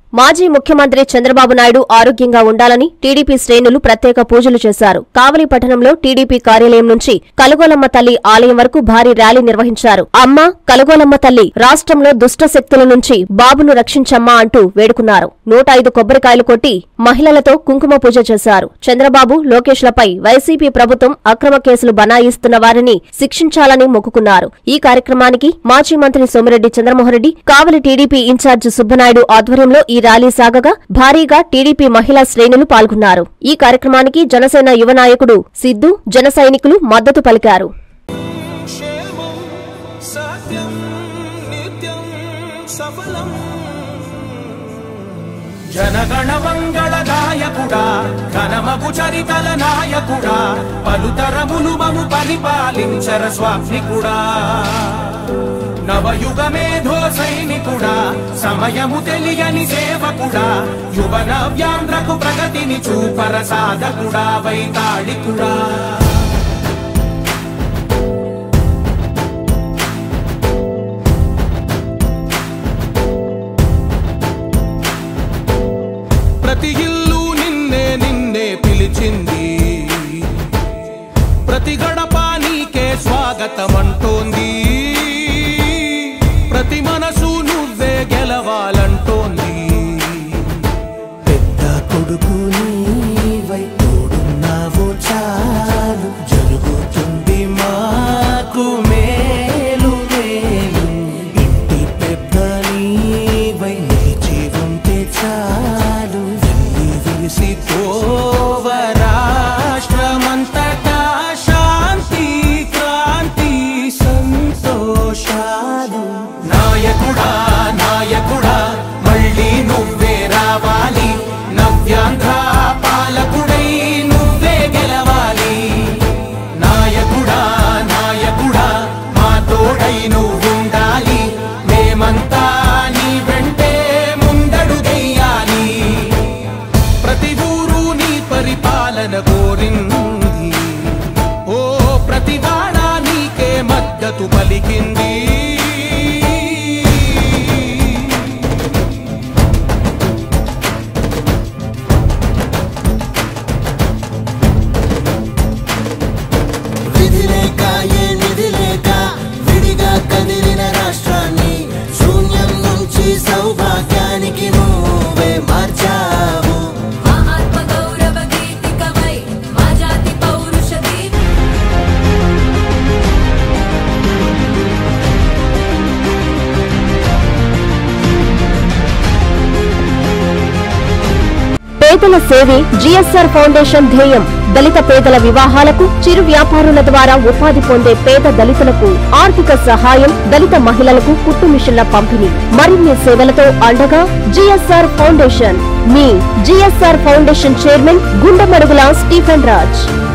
మాజీ ముఖ్యమంత్రి చంద్రబాబు నాయుడు ఆరోగ్యంగా ఉండాలని టీడీపీ శ్రేణులు ప్రత్యేక పూజలు చేశారు కావలి పట్టణంలో టీడీపీ కార్యాలయం నుంచి కలగోలమ్మ తల్లి ఆలయం వరకు భారీ ర్యాలీ నిర్వహించారు అమ్మ కలగోలమ్మ తల్లి రాష్ట్రంలో దుష్ట శక్తుల నుంచి బాబును రక్షించమ్మా అంటూ వేడుకున్నారు నూట ఐదు కొబ్బరికాయలు కొట్టి మహిళలతో కుంకుమ పూజ చేశారు చంద్రబాబు లోకేష్లపై వైసీపీ ప్రభుత్వం అక్రమ కేసులు బనాయిస్తున్న వారిని శిక్షించాలని మొక్కుకున్నారు ఈ కార్యక్రమానికి మాజీ మంత్రి సోమిరెడ్డి చంద్రమోహన్రెడ్డి కావలి టీడీపీ ఇన్ఛార్జ్ సుబ్బనాయుడు ఆధ్వర్యంలో ఈ ర్యాలీ సాగగా భారీగా టీడీపీ మహిళా శ్రేణులు పాల్గొన్నారు ఈ కార్యక్రమానికి జనసేన యువ నాయకుడు సిద్దు జన సైనికులు మద్దతు పలికారు क्षेमं सत्यं नित्यं सफलम् జనగణ మంగళ గాయకుడా ఘనమగు చరితల నాయకుడా పలుతరములు మము పరిపాలించర స్వామికుడా నవయుగ మేధో సైనికుడా సమయము తెలియని సేవకుడా యువ నవ్యాంధ్రకు ప్రగతిని చూపర సాధకుడా వైతాళికుడా ప్రతి ఇల్లు నిన్నే నిన్నే పిలిచింది ప్రతి గడప నీకే స్వాగతం అంటోంది ప్రతి మనసు నువ్వే గెలవాలంటోంది పెద్ద కొడుకు నీవై తోడున్నావు చాలు జరుగుతుంది మాకు మేలు మేలు ఇంటి పెద్ద నీవై నిలిచి ఉంటే చాలు వెళ్ళి విరిసి ఓవ రాష్ట్రమంతటా శాంతి క్రాంతి సంతోషాలు నాయకుడా నాయకుడా మళ్ళీ నువ్వే రావాలి నవ్యాంధ్ర పాలకుడై నువ్వే గెలవాలి నాయకుడా నాయకుడా మా తోడై నువ్వుండాలి మేమంతా నీ వెంటే ముందడుగెయ్యాలి ప్రతి ఊరు నీ పరిపాలన కోరింది ఓ ప్రతివాడ నీకే మద్దతు పలికింది విధి లేక ఏ నిధి లేక విడిగా కదిలిన రాష్ట్రాన్ని శూన్యం నుంచి సౌభాగ్యానికి నువ్వే మార్చావు మా ఆత్మ గౌరవ గీతికమై మా జాతి పౌరుష దీన పేదల సేవే జీఎస్ఆర్ ఫౌండేషన్ ధ్యేయం దళిత పేదల వివాహాలకు చిరు వ్యాపారుల ద్వారా ఉపాధి పొందే పేద దళితులకు ఆర్థిక సహాయం దళిత మహిళలకు కుట్టు మిషన్ల పంపిణీ మరిన్ని సేవలతో అండగా జీఎస్ఆర్ ఫౌండేషన్ మీ GSR foundation chairman Gundamadugula Stephen Raj